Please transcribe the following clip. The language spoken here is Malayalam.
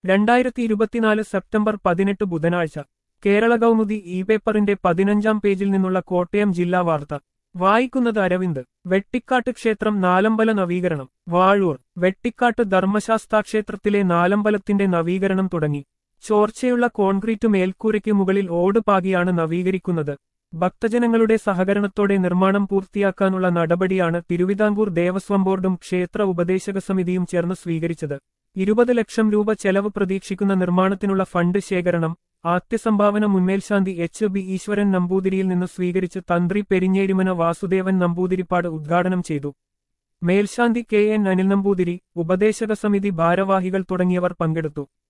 രണ്ടായിരത്തി ഇരുപത്തിനാല് സെപ്റ്റംബർ പതിനെട്ട് ബുധനാഴ്ച കേരള കൗമുദി ഇ പേപ്പറിന്റെ പതിനഞ്ചാം പേജിൽ നിന്നുള്ള കോട്ടയം ജില്ലാ വാർത്ത വായിക്കുന്നത് അരവിന്ദ് വെട്ടിക്കാട്ട് ക്ഷേത്രം നാലമ്പല നവീകരണം വാഴൂർ വെട്ടിക്കാട്ട് ധർമ്മശാസ്താ ക്ഷേത്രത്തിലെ നാലമ്പലത്തിന്റെ നവീകരണം തുടങ്ങി ചോർച്ചയുള്ള കോൺക്രീറ്റ് മേൽക്കൂരയ്ക്ക് മുകളിൽ ഓട് പാകിയാണ് നവീകരിക്കുന്നത് ഭക്തജനങ്ങളുടെ സഹകരണത്തോടെ നിർമ്മാണം പൂർത്തിയാക്കാനുള്ള നടപടിയാണ് തിരുവിതാംകൂർ ദേവസ്വം ബോർഡും ക്ഷേത്ര ഉപദേശക സമിതിയും ചേർന്ന് സ്വീകരിച്ചത് ഇരുപത് ലക്ഷം രൂപ ചെലവ് പ്രതീക്ഷിക്കുന്ന നിർമ്മാണത്തിനുള്ള ഫണ്ട് ശേഖരണം ആദ്യസംഭാവന മുൻമേൽശാന്തി എച്ച് ബി ഈശ്വരൻ നമ്പൂതിരിയിൽ നിന്ന് സ്വീകരിച്ച് തന്ത്രി പെരിഞ്ഞേരിമന വാസുദേവൻ നമ്പൂതിരിപ്പാട് ഉദ്ഘാടനം ചെയ്തു മേൽശാന്തി കെ എൻ അനിൽ നമ്പൂതിരി ഉപദേശക സമിതി ഭാരവാഹികൾ തുടങ്ങിയവർ പങ്കെടുത്തു